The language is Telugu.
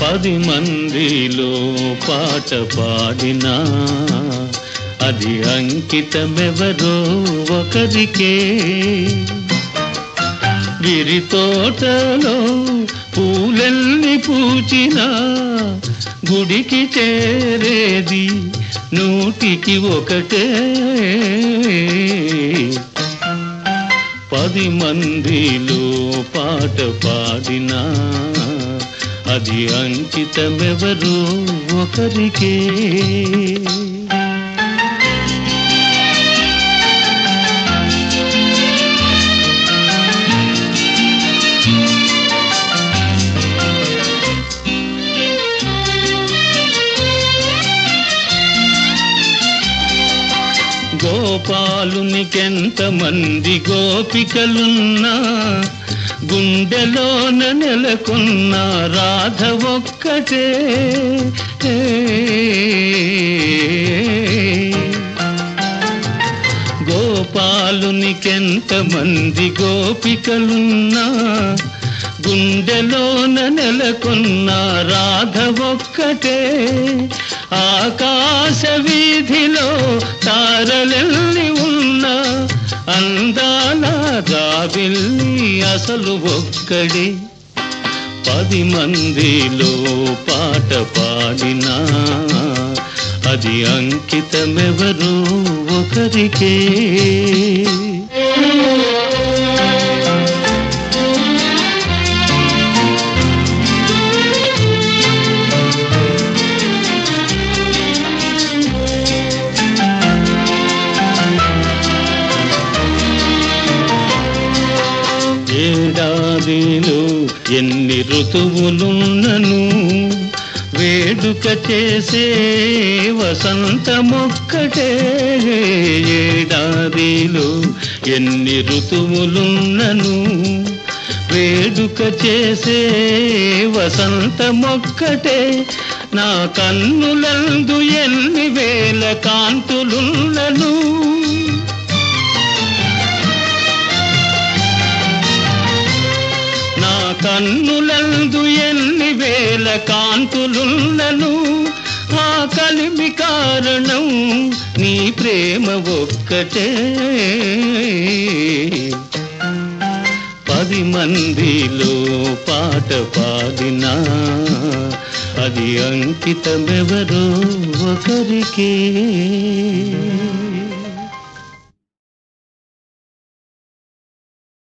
పది మందిలో పాట పాడినా అది అంకితమెవరో ఒకరికే గిరి తోటలో పూలెల్ని పూచినా గుడికి చేరేది నూటికి ఒకటే పది మందిలో పాట పాడినా అది అంకితమెవరు ఒకరికే గోపాలునికెంత మంది గోపికలున్నా గుండెలోన నెలకొన్న రాధ ఒక్కటే గోపాలునికెంత మంది గోపికలున్నా గుండెలోన నెలకొన్న రాధ ఒక్కటే ఆకాశ వీధిలో తారలెల్లి ఉన్న అందాల జాబిల్లి అసలు ఒక్కడే పది మందిలో పాట పాడినా అది అంకితమెవరు ఒకరికే ఏడాదిలో ఎన్ని ఋతువులున్నను వేడుక చేసే వసంతమొక్కటే ఏడాదిలో ఎన్ని ఋతువులున్నను వేడుక చేసే వసంతమొక్కటే నా కన్నులందు ఎన్ని వేల కాంతులున్నను నా కన్నులందు ఎన్ని వేల కాంతులున్నను ఆ కలిమి కారణం నీ ప్రేమ ఒక్కటే పది మందిలో పాట పాడినా అది అంకితమెవరో ఒకరికే